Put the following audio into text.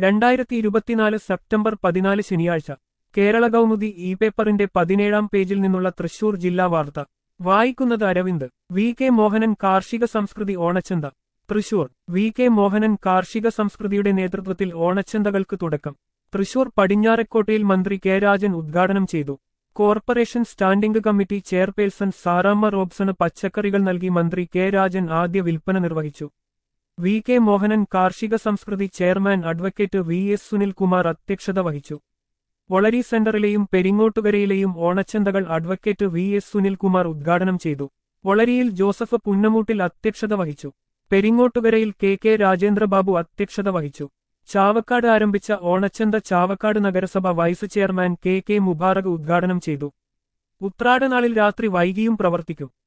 രണ്ടായിരത്തി ഇരുപത്തിനാല് സെപ്റ്റംബർ പതിനാല് ശനിയാഴ്ച കേരള കൗമുദി ഇ പേപ്പറിന്റെ പതിനേഴാം പേജിൽ നിന്നുള്ള തൃശൂർ ജില്ലാ വാർത്ത വായിക്കുന്നത് അരവിന്ദ് വി കെ മോഹനൻ കാർഷിക സംസ്കൃതി ഓണച്ചന്ത തൃശൂർ വി കെ മോഹനൻ കാർഷിക സംസ്കൃതിയുടെ നേതൃത്വത്തിൽ ഓണച്ചന്തകൾക്ക് തുടക്കം തൃശൂർ പടിഞ്ഞാറക്കോട്ടയിൽ മന്ത്രി കെ രാജൻ ഉദ്ഘാടനം ചെയ്തു corporation standing committee chairperson Saramma Robson പച്ചക്കറികൾ നൽകി മന്ത്രി കെ രാജൻ ആദ്യ വിൽപ്പന നിർവഹിച്ചു V K Mohanan Karshika Samskriti chairman advocate V S Sunilkumar അധ്യക്ഷത വഹിച്ചു വളരി സെന്ററിലെയും പെരിങ്ങോട്ടുകരയിലെയും ഓണച്ചന്തകൾ അഡ്വക്കേറ്റ് വി എസ് സുനിൽകുമാർ ഉദ്ഘാടനം ചെയ്തു വളരിയിൽ ജോസഫ് പുന്നമൂട്ടിൽ അധ്യക്ഷത വഹിച്ചു പെരിങ്ങോട്ടുകരയിൽ കെ കെ രാജേന്ദ്രബാബു അധ്യക്ഷത വഹിച്ചു ചാവക്കാട് ആരംഭിച്ച ഓണച്ചന്ത ചാവക്കാട് നഗരസഭ vice chairman K K Mubarak ഉദ്ഘാടനം ചെയ്തു ഉത്രാടനാളിൽ രാത്രി വൈകിയും പ്രവർത്തിക്കും